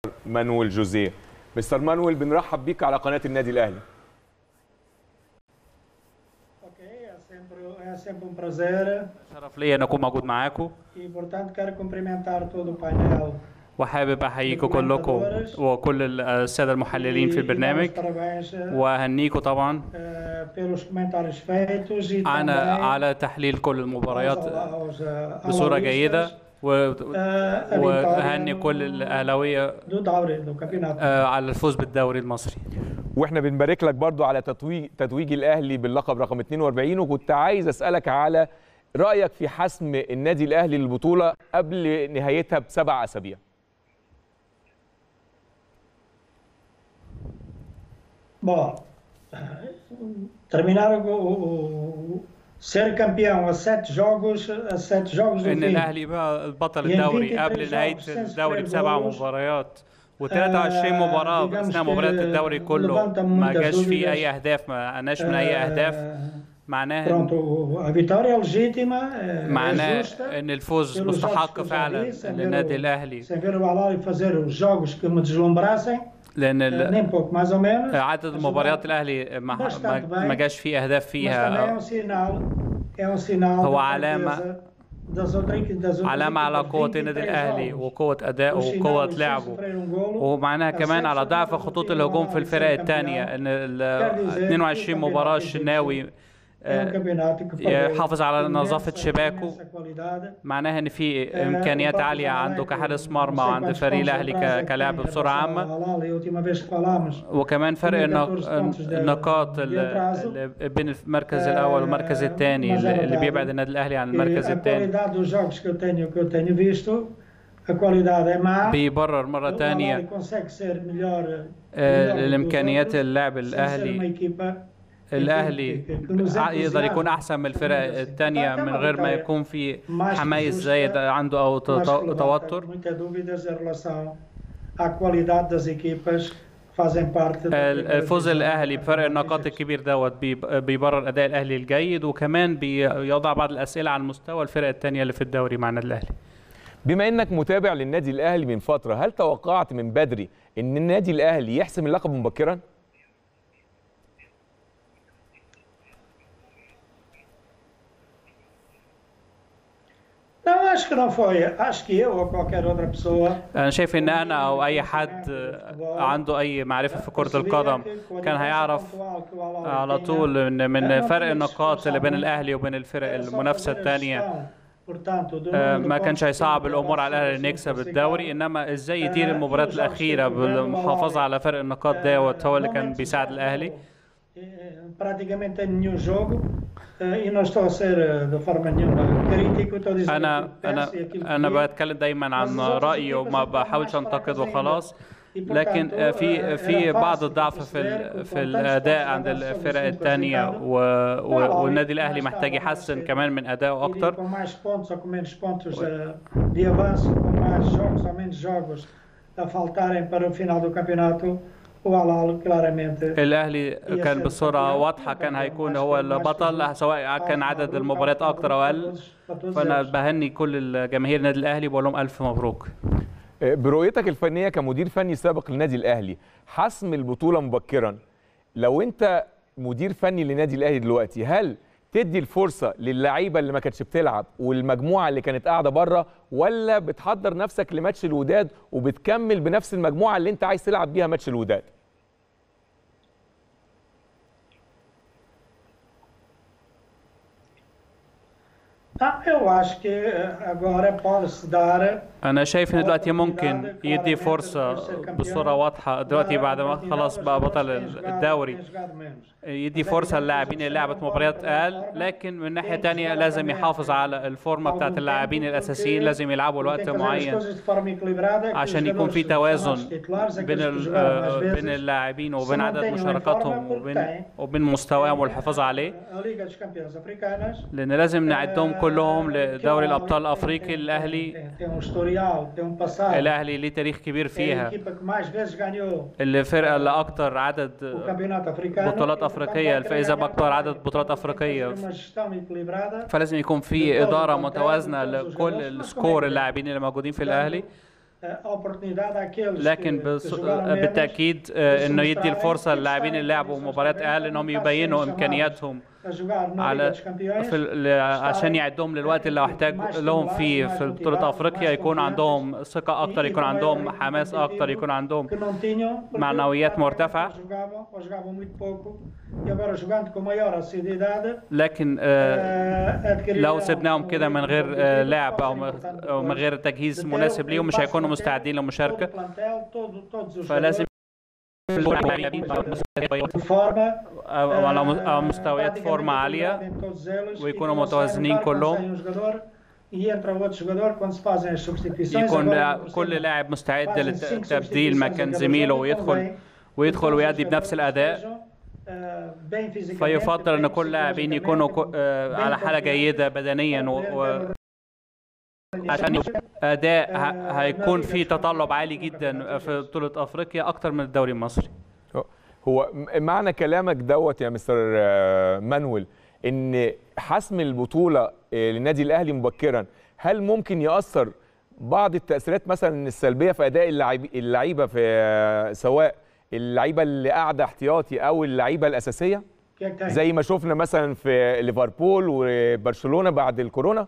مانويل جوزيه مستر مانويل بنرحب بيك على قناه النادي الاهلي Ok, é sempre, é sempre um prazer شرف ليا ان اكون موجود معاكم e, portanto, quero cumprimentar todo o painel. وحابب احييكم كلكم وكل الساده المحللين في e البرنامج dar os parabéns eh, واهنيكم طبعا eh, pelos comentários feitos e على também على تحليل كل aos, المباريات aos, eh, بصوره analistas, جيده و- eh, a واهني vitória كل الاهلاويه do Dauri, do campeonato. آه، على الفوز بالدوري المصري واحنا بنبارك لك برضو على تتويج تتويج الاهلي باللقب رقم 42 وكنت عايز اسالك على رايك في حسم النادي الاهلي للبطوله قبل نهايتها بسبع اسابيع Bom, terminar o, o- ser campeão a sete jogos, a sete jogos do ان fim. الاهلي بقى بطل يعني الدوري 23 قبل نهايه جولة، سنس الدوري فريق بسبع جولز. مباريات و23 آه، مباراه digamos اثناء que مباريات الدوري كله levanta ما muitas جاش فيه dúvidas. اي اهداف ما قناش من اي اهداف Eh, معناها Pronto, o- a vitória é legítima, é, é معناه justa. ان الفوز pelos jogos مستحق que eu já فعلا vi, sem ver للنادي o- الاهلي Sem ver o Alali fazer os jogos que me deslumbrassem, لان eh, ال- nem pouco mais ou menos. عدد mas المباريات o- الاهلي ما bastante ما- bem. ما جاش فيه اهداف Mas também é فيها um sinal, é um sinal هو da علامة- fraqueza das outras- das outras علامة على equipas. قوة 23 النادي الأهلي jogos. وقوة أدائه O sinal, وقوة os seis لعبه sofreram um golo. ومعناها كمان على ضعف خطوط الهجوم في الفرق الثانية إن ال 22 مباراة الشناوي É um آه، campeonato que يحافظ على perdeu نظافة imensa- شباكه. imensa qualidade. معناها إن في آه، إمكانيات وبرضه عالية زمان عنده que كحارس não مرمى sei وعند quantos فريق pontos الأهلي atrás é ك- que كلاعب tem بصورة relação عامة ao Al-Ahly, a última vez que falámos. وكمان فرق tinha النق- 14 pontos de- النقاط de اللي atraso. اللي بين المركز الأول والمركز آه، الثاني ما زال اللي اللي بعد. بيبعد النادي الأهلي عن E المركز a الثاني qualidade dos jogos que eu tenho, que eu tenho visto, a qualidade é má. بيبرر مرة O Al-Ahly ثانية consegue ser melhor, آه، melhor do que os الإمكانيات outros, اللاعب sem ser uma الأهلي equipa الاهلي que nos يقدر يكون entusiasma. احسن من الفرق الثانيه من غير ما يكون في mais que حمايز justa, زايد عنده او mas que levanta توتر muitas dúvidas em relação à qualidade das equipas que fazem parte da primeira الفوز divisão الاهلي do بفرق campeonato النقاط egípcio. الكبير دوت بيب- بيبرر اداء الاهلي الجيد وكمان بيضع بعض الاسئله عن مستوى الفرق الثانيه اللي في الدوري مع النادي الاهلي بما انك متابع للنادي الاهلي من فتره هل توقعت من بدري ان النادي الاهلي يحسم اللقب مبكرا Não, acho que não foi. Acho que eu ou qualquer outra pessoa انا شايف ان انا او اي حد عنده اي معرفه في كره القدم كان هيعرف على طول ان من فرق النقاط اللي بين الاهلي وبين الفرق المنافسه الثانيه ما كانش هيصعب الامور على الاهلي انه يكسب الدوري انما ازاي يدير المباريات الاخيره بالمحافظه على فرق النقاط دوت هو اللي كان بيساعد الاهلي praticamente em nenhum jogo eh, e não estou a ser eh, de forma nenhuma crítico, estou a dizer انا aquilo que انا penso e aquilo que انا digo. بتكلم دايما عن رايي وما بحاولش انتقد وخلاص لكن في في بعض الضعف في ال- في الاداء عند الفرق الثانيه والنادي الاهلي محتاج يحسن كمان من ادائه Iria اكتر com mais pontos ou com menos pontos eh, de avanço, com mais jogos ou menos jogos a faltarem para o final do campeonato, o Al-Ahly claramente الاهلي كان بصوره واضحه كان هيكون هو البطل سواء كان عدد المباريات اكتر او اقل فانا بهني كل الجماهير النادي الاهلي بقول لهم الف مبروك آه، برؤيتك الفنيه كمدير فني سابق للنادي الاهلي حسم البطوله مبكرا لو انت مدير فني للنادي الاهلي دلوقتي هل تدي الفرصه للعيبه اللي ما كانتش بتلعب والمجموعه اللي كانت قاعده بره ولا بتحضر نفسك لماتش الوداد وبتكمل بنفس المجموعه اللي انت عايز تلعب بيها ماتش الوداد Ah, eu acho que eh, agora pode-se dar انا شايف ان دلوقتي ممكن يدي فرصه بصوره واضحه دلوقتي بعد ما خلاص بقى بطل الدوري يدي فرصه للاعبين اللي لعبت مباريات اقل لكن من ناحيه تانية لازم يحافظ على الفورمه بتاعت اللاعبين الاساسيين لازم يلعبوا لوقت معين عشان يكون في توازن بين ال- آه، بين اللاعبين وبين عدد مشاركاتهم وبين وبين مستواهم والحفاظ عليه لان لازم نعدهم كلهم لدوري الابطال الافريقي الاهلي الاهلي ليه تاريخ كبير فيها اللي فرقه اللي اكتر عدد بطولات افريقيه الفائزه باكبر عدد بطولات افريقيه فلازم يكون في اداره متوازنه لكل السكور اللاعبين اللي موجودين في الاهلي a oportunidade àqueles لكن que, بص... que jogaram menos بالتاكيد آه، انه يدي الفرصه للاعبين اللي لعبوا مباريات اقل انهم يبينوا امكانياتهم a jogar na Liga على dos Campeões في ال- عشان يعدهم للوقت اللي احتاج لهم فيه في بطولة افريقيا يكون عندهم ثقة اكتر يكون عندهم حماس اكتر يكون عندهم que não tinham porque معنويات praticamente مرتفعة. não jogavam ou jogavam muito pouco e agora jogando com maior assiduidade لكن آه، آه، adquiriram لو سيبناهم كده من غير آه، competitivo, لعب او pode ser م- importante أو من depois غير تجهيز de ter مناسب o ليهم مش passo هيكونوا a ter مستعدين todo للمشاركة o plantel, todo- todos os فلازم jogadores de forma أو على م- على مستويات فورمة عالية ويكونوا متوازنين كلهم. e entra outro jogador quando se fazem as substituições يكون agora, por كل cima, لاعب مستعد fazem cinco للتبديل substituições مكان a cada زميله jogo, ويدخل convém ويدخل que todos ويأدي os بنفس jogadores الأداء estejam, آه، bem fisicamente, فيفضل ان bem كل لاعبين يكونوا كو- آه، psicologicamente, على bem حاله confiantes, جيده بدنيا و... و... para عشان poderem- يبقى اداء ه- هيكون في تطلب عالي جدا في بطوله افريقيا اكتر من الدوري المصري هو م- معنى كلامك دوت يا مستر آه، مانويل ان حسم البطوله آه، للنادي الاهلي مبكرا هل ممكن ياثر بعض التاثيرات مثلا السلبيه في اداء اللاعب- اللعيبه في آه، سواء اللعيبه اللي قاعده احتياطي او اللعيبه الاساسيه O que é que tem? زي ما شفنا مثلا في ليفربول وبرشلونه بعد الكورونا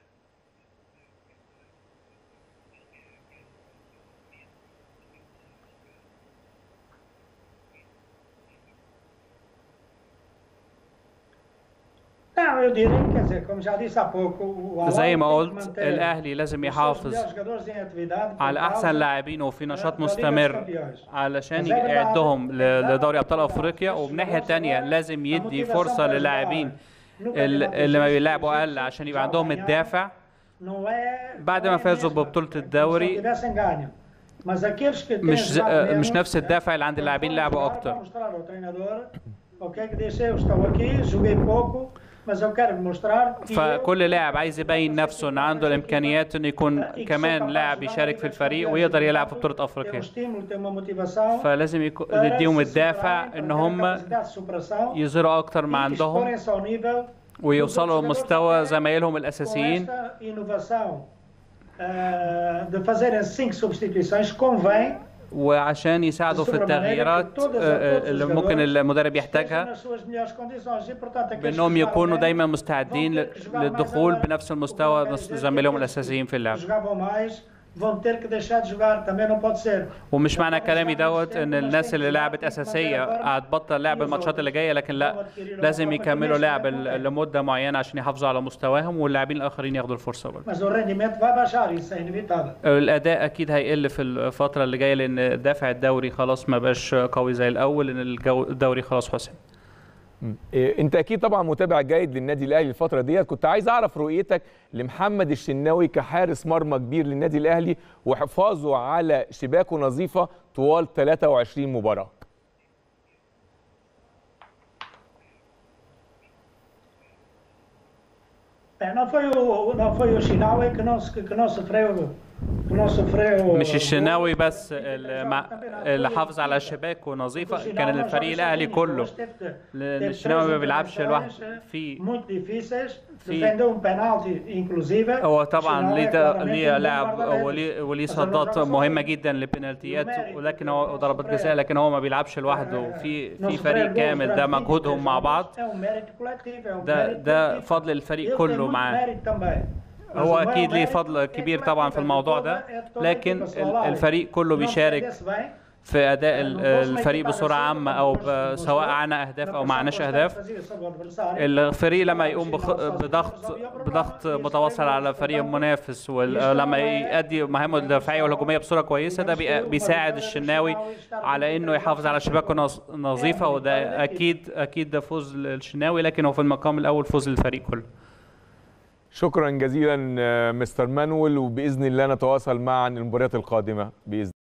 Não, eu diria, quer dizer, como já disse há pouco, o Al زي ما Ahly tem que قلت manter الاهلي لازم os seus يحافظ melhores jogadores em atividade por على causa احسن لاعبين وفي نشاط da Liga dos مستمر Campeões. علشان يعدهم ل- لدوري ابطال افريقيا ومن ناحيه تانية لازم يدي فرصه للاعبين ال- اللي ما بيلعبوا اقل عشان يبقى عندهم الدافع Não é- بعد não ما é فازوا mesmo, ببطولة é como se الدوري não tivessem ganho. Mas aqueles que têm مش ز- jogado مش menos, نفس الدافع اللي عند اللاعبين اللي لعبوا vão اكتر mostrar ao treinador, ok, que deixa eu estou aqui, joguei pouco, mas eu quero mostrar que eu- فكل لاعب عايز يبين نفسه ان عنده الامكانيات انه يكون كمان لاعب يشارك في الفريق ويقدر يلعب في بطوله tem um افريقيا estímulo, tem uma motivação فلازم يكون para نديهم se الدافع superarem, ان para ter هم capacidade de superação يظهروا اكتر ما e عندهم exporem-se ao nível ويوصلوا dos outros لمستوى jogadores زمايلهم com الاساسيين esta inovação eh, de fazerem cinco substituições convém وعشان يساعدوا في التغييرات آه، آه، اللي ممكن المدرب estejam يحتاجها nas suas melhores condições e portanto aqueles بانهم que jogaram يكونوا menos دايما مستعدين vão ل- ter que jogar mais للدخول agora. بنفس O que eu المستوى quero مس- dizer é que زميلهم aqueles الاساسيين في اللعب que jogavam mais vão ter que deixar de jogar também não pode ser ومش معنى كلامي دوت ان الناس اللي لعبت اساسيه هتبطل لعب الماتشات اللي جايه لكن لا لازم يكملوا لعب ال- لمده معينه عشان يحافظوا على مستواهم واللاعبين الاخرين ياخدوا الفرصه برضه mas o rendimento vai baixar isso é inevitável الاداء اكيد هيقل في الفتره اللي جايه لان دافع الدوري خلاص ما بقاش قوي زي الاول لان الجو الدوري خلاص حسم إيه، انت اكيد طبعا متابع جيد للنادي الاهلي الفتره ديت كنت عايز اعرف رؤيتك لمحمد الشناوي كحارس مرمى كبير للنادي الاهلي وحفاظه على شباكه نظيفه طوال 23 مباراه É, não foi o não foi o Shinawi que não que, que não sofreu que não sofreu مش الشناوي بس اللي مع- اللي حافظ على شباكه نظيفه كان الفريق الاهلي كله لان الشناوي ما بيلعبش لوحده في muito difíceis في- defendeu um penalti inclusive هو طبعا Shinawi ليه é ده- claramente ليه um bom لاعب guarda-redes. وليه وليه Mas ele não صدات joga مهمه sozinho. جدا للبنالتيات ولكن هو ضربات جزاء لكن هو ما بيلعبش لوحده في Não في sofrer فريق gols كامل ده durante مجهودهم 23 مع jogos بعض é um mérito coletivo, é um ده mérito ده coletivo. فضل الفريق Ele tem كله muito معاه mérito também. Mas هو o maior اكيد ليه mérito فضل é كبير coletivo, طبعا في é الموضوع toda- ده é toda a لكن equipa, só ال- lá. الفريق كله Não بيشارك defende-se bem, في اداء ال- الفريق بصوره عامه او ب- سواء عنا اهداف او معناش اهداف الفريق لما يقوم بخ- بضغط بضغط متواصل على فريق منافس ولما يؤدي مهامه الدفاعيه والهجوميه بصوره كويسه ده بي- بيساعد الشناوي على انه يحافظ على شباكه نظ- نظيفه وده اكيد اكيد ده فوز للشناوي لكن هو في المقام الاول فوز للفريق كله شكرا جزيلا آه، مستر مانويل وباذن الله نتواصل معا المباريات القادمه باذن